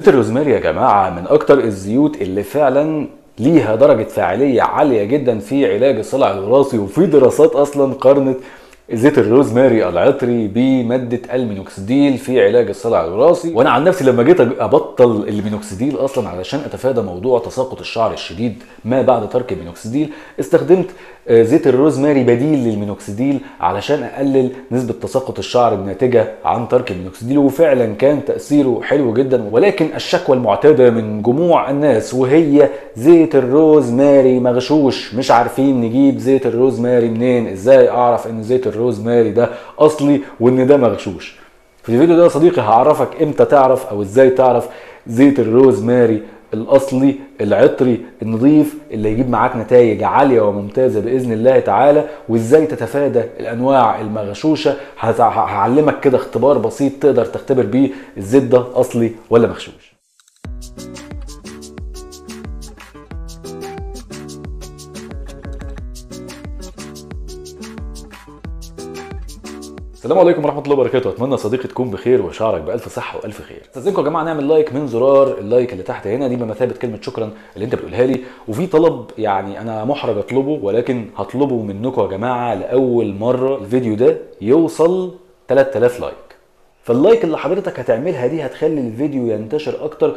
زيت الروزماري يا جماعه من اكتر الزيوت اللي فعلا ليها درجه فاعليه عاليه جدا في علاج الصلع الوراثي وفي دراسات اصلا قارنت زيت الروزماري العطري بماده المينوكسيديل في علاج الصلع الوراثي وانا عن نفسي لما جيت ابطل المينوكسيديل اصلا علشان اتفادى موضوع تساقط الشعر الشديد ما بعد ترك المينوكسيديل استخدمت زيت الروزماري بديل للمينوكسيديل علشان اقلل نسبه تساقط الشعر الناتجه عن ترك المينوكسيديل وفعلا كان تاثيره حلو جدا ولكن الشكوى المعتاده من جموع الناس وهي زيت الروزماري مغشوش مش عارفين نجيب زيت الروزماري منين ازاي اعرف ان زيت الروزماري ده اصلي وان ده مغشوش في الفيديو ده يا صديقي هعرفك امتى تعرف او ازاي تعرف زيت الروزماري الاصلي العطري النظيف اللي يجيب معاك نتائج عاليه وممتازه باذن الله تعالى وازاي تتفادى الانواع المغشوشه هعلمك كده اختبار بسيط تقدر تختبر بيه الزيت ده اصلي ولا مغشوش السلام عليكم ورحمه الله وبركاته اتمنى صديقي تكون بخير وشعرك بالف صحه والف خير استاذنكم يا جماعه نعمل لايك من زرار اللايك اللي تحت هنا دي بمثابه كلمه شكرا اللي انت بتقولها لي وفي طلب يعني انا محرج اطلبه ولكن هطلبه منكم يا جماعه لاول مره الفيديو ده يوصل 3000 لايك فاللايك اللي حضرتك هتعملها دي هتخلي الفيديو ينتشر اكتر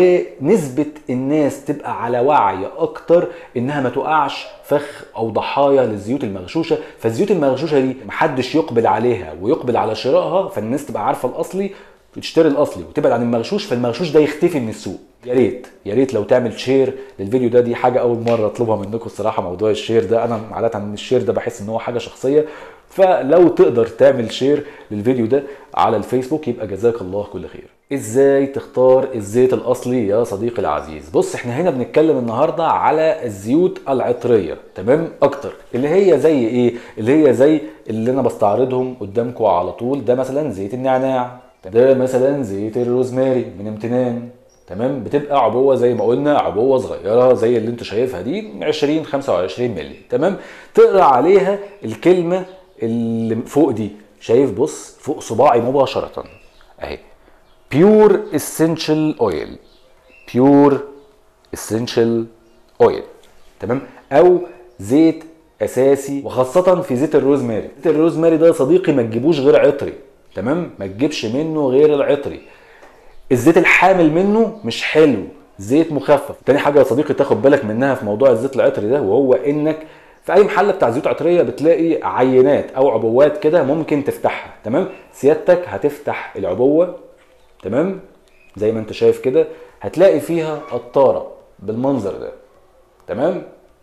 ونسبة الناس تبقى على وعي اكتر انها ما تقعش فخ او ضحايا للزيوت المغشوشة فالزيوت المغشوشة دي محدش يقبل عليها ويقبل على شرائها فالناس تبقى عارفة الاصلي تشتري الاصلي وتبعد عن المغشوش فالمغشوش ده يختفي من السوق يا ريت يا ريت لو تعمل شير للفيديو ده دي حاجه اول مره اطلبها منكم الصراحه موضوع الشير ده انا عاده من الشير ده بحس ان هو حاجه شخصيه فلو تقدر تعمل شير للفيديو ده على الفيسبوك يبقى جزاك الله كل خير ازاي تختار الزيت الاصلي يا صديقي العزيز بص احنا هنا بنتكلم النهارده على الزيوت العطريه تمام اكتر اللي هي زي ايه اللي هي زي اللي انا بستعرضهم قدامكم على طول ده مثلا زيت النعناع ده مثلا زيت الروزماري من امتنان تمام بتبقى عبوه زي ما قلنا عبوه صغيره زي اللي انت شايفها دي 20 25 مللي تمام تقرا عليها الكلمه اللي فوق دي شايف بص فوق صباعي مباشره اهي بيور اسينشال اويل بيور اسينشال اويل تمام او زيت اساسي وخاصه في زيت الروزماري زيت الروزماري ده يا صديقي ما تجيبوش غير عطري تمام ما تجيبش منه غير العطري الزيت الحامل منه مش حلو زيت مخفف تاني حاجه يا صديقي تاخد بالك منها في موضوع الزيت العطري ده وهو انك في اي محل بتاع زيوت عطريه بتلاقي عينات او عبوات كده ممكن تفتحها تمام سيادتك هتفتح العبوه تمام زي ما انت شايف كده هتلاقي فيها قطاره بالمنظر ده تمام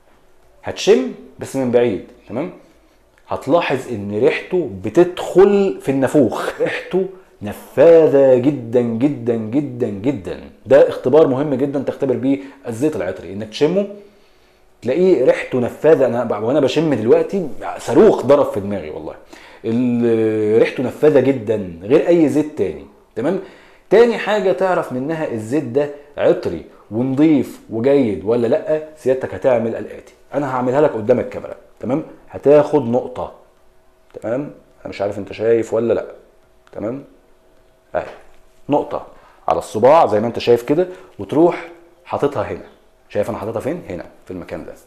هتشم بس من بعيد تمام هتلاحظ ان ريحته بتدخل في النافوخ ريحته نفاذة جدا جدا جدا جدا ده اختبار مهم جدا تختبر بيه الزيت العطري انك تشمه تلاقيه ريحته نفاذة انا وانا بشم دلوقتي صاروخ ضرب في دماغي والله ريحته نفاذة جدا غير اي زيت تاني تمام تاني حاجة تعرف منها الزيت ده عطري ونضيف وجيد ولا لا سيادتك هتعمل الاتي انا هعملها لك قدام الكاميرا تمام هتاخد نقطة تمام انا مش عارف انت شايف ولا لا تمام اهي نقطة على الصباع زي ما انت شايف كده وتروح حاططها هنا شايف انا حاططها فين هنا في المكان ده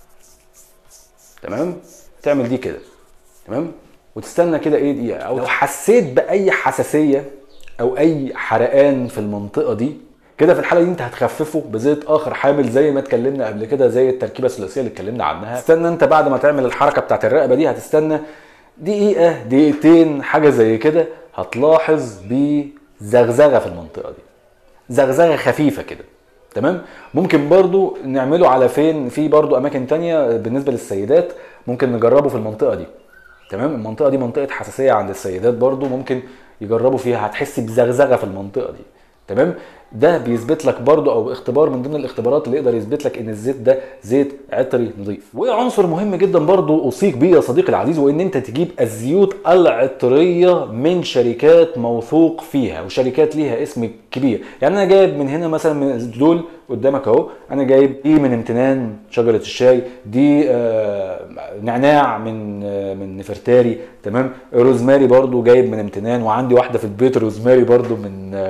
تمام تعمل دي كده تمام وتستنى كده ايه دقيقة او لو حسيت باي حساسية او اي حرقان في المنطقة دي كده في الحاله دي انت هتخففه بزيت اخر حامل زي ما اتكلمنا قبل كده زي التركيبه الثلاثيه اللي اتكلمنا عنها استنى انت بعد ما تعمل الحركه بتاعت الرقبه دي هتستنى دقيقه دقيقتين حاجه زي كده هتلاحظ بزغزغه في المنطقه دي زغزغه خفيفه كده تمام ممكن برضو نعمله على فين في برضو اماكن تانية بالنسبه للسيدات ممكن نجربه في المنطقه دي تمام المنطقه دي منطقه حساسيه عند السيدات برضو ممكن يجربوا فيها هتحس بزغزغه في المنطقه دي تمام ده بيثبت لك برضو او اختبار من ضمن الاختبارات اللي يقدر يثبت لك ان الزيت ده زيت عطري نظيف وعنصر مهم جدا برضو اوصيك بيه يا صديقي العزيز وان انت تجيب الزيوت العطريه من شركات موثوق فيها وشركات ليها اسم كبير يعني انا جايب من هنا مثلا من دول قدامك اهو انا جايب دي من امتنان شجره الشاي دي آه نعناع من آه من نفرتاري تمام روزماري برضو جايب من امتنان وعندي واحده في البيت روزماري برضو من آه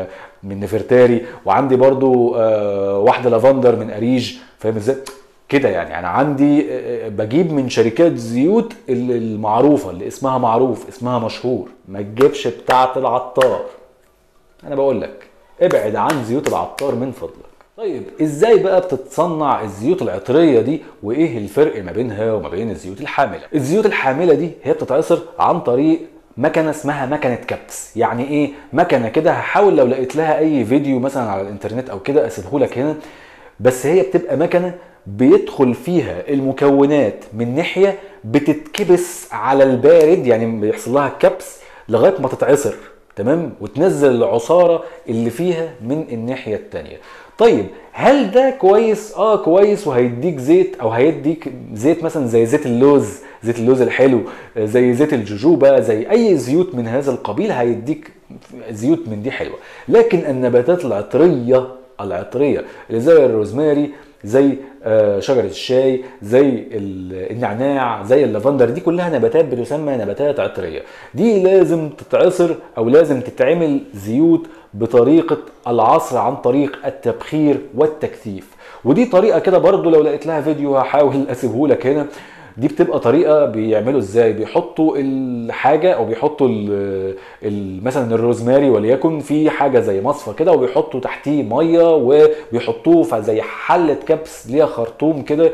من نفرتاري وعندي برضو آه، واحده لافندر من اريج فاهم ازاي كده يعني انا عندي آه، بجيب من شركات زيوت ال- المعروفه اللي اسمها معروف اسمها مشهور ما تجيبش بتاعه العطار انا بقول لك ابعد عن زيوت العطار من فضلك طيب ازاي بقى بتتصنع الزيوت العطريه دي وايه الفرق ما بينها وما بين الزيوت الحامله الزيوت الحامله دي هي بتتعصر عن طريق مكنه اسمها مكنه كبس يعني ايه مكنه كده هحاول لو لقيت لها اي فيديو مثلا على الانترنت او كده اسيبه لك هنا بس هي بتبقى مكنه بيدخل فيها المكونات من ناحيه بتتكبس على البارد يعني بيحصل لها كبس لغايه ما تتعصر تمام وتنزل العصاره اللي فيها من الناحيه التانيه طيب هل ده كويس اه كويس وهيديك زيت او هيديك زيت مثلا زي زيت اللوز زيت اللوز الحلو آه، زي زيت الجوجوبا زي اي زيوت من هذا القبيل هيديك زيوت من دي حلوه لكن النباتات العطريه العطريه اللي زي الروزماري زي آه، شجرة الشاي زي ال- النعناع زي اللافندر دي كلها نباتات بتسمى نباتات عطرية دي لازم تتعصر او لازم تتعمل زيوت بطريقة العصر عن طريق التبخير والتكثيف ودي طريقة كده برضو لو لقيت لها فيديو هحاول اسيبه لك هنا دي بتبقى طريقه بيعملوا ازاي بيحطوا الحاجه او بيحطوا ال- ال- مثلا الروزماري وليكن في حاجه زي مصفى كده وبيحطوا تحتيه ميه وبيحطوه في زي حله كبس ليها خرطوم كده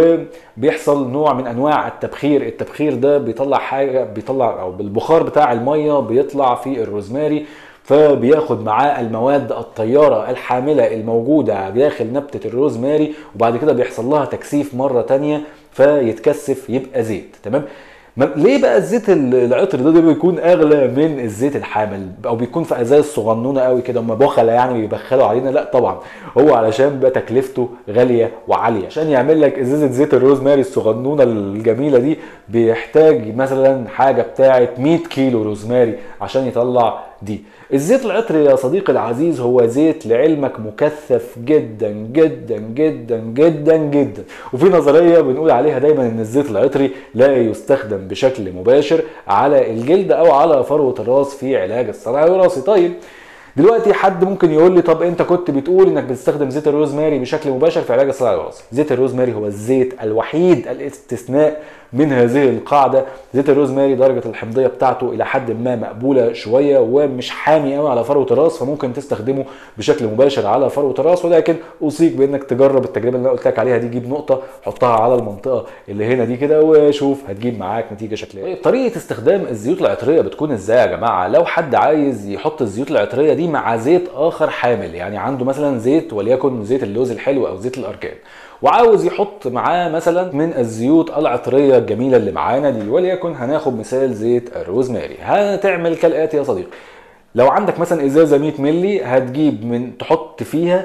وبيحصل نوع من انواع التبخير التبخير ده بيطلع حاجه بيطلع او بالبخار بتاع الميه بيطلع في الروزماري فبياخد معاه المواد الطيارة الحاملة الموجودة داخل نبتة الروزماري وبعد كده بيحصل لها تكثيف مرة تانية فيتكثف يبقى زيت تمام ما- ليه بقى الزيت ال- العطر ده, ده بيكون اغلى من الزيت الحامل او بيكون في ازايز صغنونه قوي كده هم بخله يعني بيبخلوا علينا لا طبعا هو علشان بقى تكلفته غاليه وعاليه عشان يعمل لك ازازه زيت الروزماري الصغنونه الجميله دي بيحتاج مثلا حاجه بتاعه 100 كيلو روزماري عشان يطلع دي الزيت العطري يا صديقي العزيز هو زيت لعلمك مكثف جدا جدا جدا جدا جدا وفي نظريه بنقول عليها دايما ان الزيت العطري لا يستخدم بشكل مباشر على الجلد او على فروه الراس في علاج الصلع الوراثي طيب دلوقتي حد ممكن يقول لي طب انت كنت بتقول انك بتستخدم زيت الروزماري بشكل مباشر في علاج الصلع الوراثي زيت الروزماري هو الزيت الوحيد الاستثناء من هذه القاعده زيت الروزماري درجه الحمضيه بتاعته الى حد ما مقبوله شويه ومش حامي قوي على فروه الراس فممكن تستخدمه بشكل مباشر على فروه الراس ولكن اوصيك بانك تجرب التجربه اللي انا قلت لك عليها دي جيب نقطه حطها على المنطقه اللي هنا دي كده وشوف هتجيب معاك نتيجه شكليه طيب طريقه استخدام الزيوت العطريه بتكون ازاي يا جماعه لو حد عايز يحط الزيوت العطريه دي مع زيت اخر حامل يعني عنده مثلا زيت وليكن زيت اللوز الحلو او زيت الاركان وعاوز يحط معاه مثلا من الزيوت العطريه الجميله اللي معانا دي وليكن هناخد مثال زيت الروزماري هتعمل كالاتي يا صديقي لو عندك مثلا ازازه 100 مللي هتجيب من تحط فيها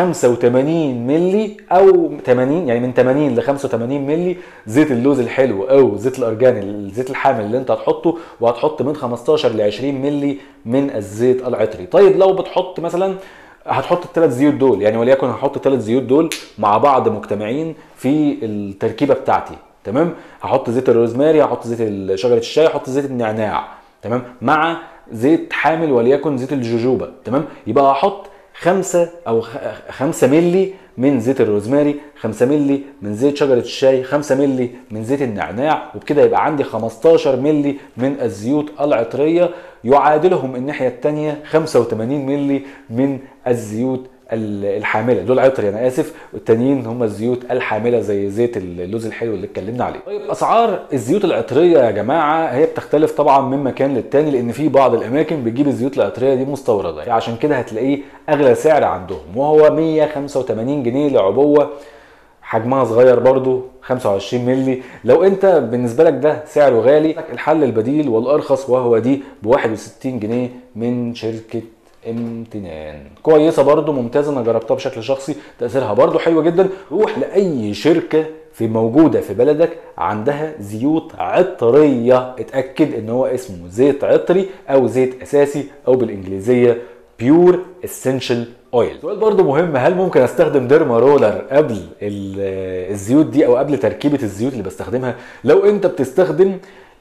85 مللي او 80 يعني من 80 ل 85 مللي زيت اللوز الحلو او زيت الارجان الزيت الحامل اللي انت هتحطه وهتحط من 15 ل 20 مللي من الزيت العطري طيب لو بتحط مثلا هتحط الثلاث زيوت دول يعني وليكن هحط الثلاث زيوت دول مع بعض مجتمعين في التركيبه بتاعتي تمام هحط زيت الروزماري هحط زيت شجره الشاي هحط زيت النعناع تمام مع زيت حامل وليكن زيت الجوجوبا تمام يبقى هحط خمسة او خ- خمسة ملي من زيت الروزماري 5 ملي من زيت شجرة الشاي 5 ملي من زيت النعناع وبكده يبقى عندي 15 ملي من الزيوت العطرية يعادلهم الناحية التانية 85 ملي من الزيوت ال- الحامله دول عطري انا اسف والتانيين هم الزيوت الحامله زي زيت اللوز الحلو اللي اتكلمنا عليه طيب اسعار الزيوت العطريه يا جماعه هي بتختلف طبعا من مكان للتاني لان في بعض الاماكن بتجيب الزيوت العطريه دي مستورده عشان كده هتلاقيه اغلى سعر عندهم وهو 185 جنيه لعبوه حجمها صغير برضو 25 مللي لو انت بالنسبه لك ده سعره غالي لك الحل البديل والارخص وهو دي ب 61 جنيه من شركه امتنان كويسه برضو ممتازه انا جربتها بشكل شخصي تاثيرها برضو حلو جدا روح لاي شركه في موجوده في بلدك عندها زيوت عطريه اتاكد ان هو اسمه زيت عطري او زيت اساسي او بالانجليزيه بيور اسينشال اويل سؤال برضو مهم هل ممكن استخدم ديرما رولر قبل ال- الزيوت دي او قبل تركيبه الزيوت اللي بستخدمها لو انت بتستخدم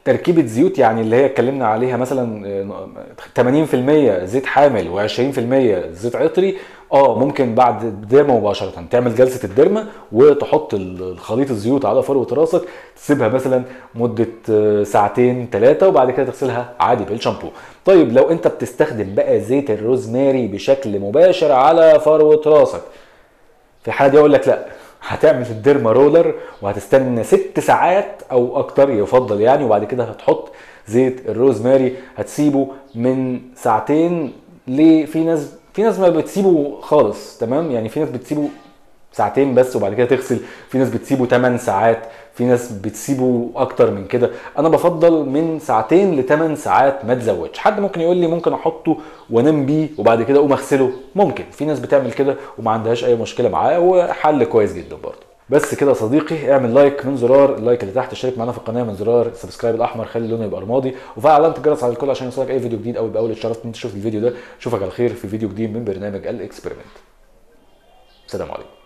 تركيبه زيوت يعني اللي هي اتكلمنا عليها مثلا آه، 80% زيت حامل و20% زيت عطري اه ممكن بعد الديرما مباشره تعمل جلسه الديرما وتحط الخليط الزيوت على فروه راسك تسيبها مثلا مده آه، ساعتين ثلاثه وبعد كده تغسلها عادي بالشامبو طيب لو انت بتستخدم بقى زيت الروزماري بشكل مباشر على فروه راسك في الحاله دي اقول لك لا هتعمل الديرما رولر وهتستنى ست ساعات او اكتر يفضل يعني وبعد كده هتحط زيت الروزماري هتسيبه من ساعتين ليه في ناس في ناس ما بتسيبه خالص تمام يعني في ناس بتسيبه ساعتين بس وبعد كده تغسل في ناس بتسيبه 8 ساعات في ناس بتسيبه اكتر من كده انا بفضل من ساعتين ل 8 ساعات ما تزودش حد ممكن يقول لي ممكن احطه وانام بيه وبعد كده اقوم اغسله ممكن في ناس بتعمل كده وما عندهاش اي مشكله معاه وحل كويس جدا برضه بس كده يا صديقي اعمل لايك من زرار اللايك اللي تحت اشترك معانا في القناه من زرار السبسكرايب الاحمر خلي لونه يبقى رمادي وفعل علامه الجرس على الكل عشان يوصلك اي فيديو جديد اول باول اتشرفت ان انت تشوف الفيديو ده اشوفك على خير في فيديو جديد من برنامج الاكسبيرمنت سلام عليكم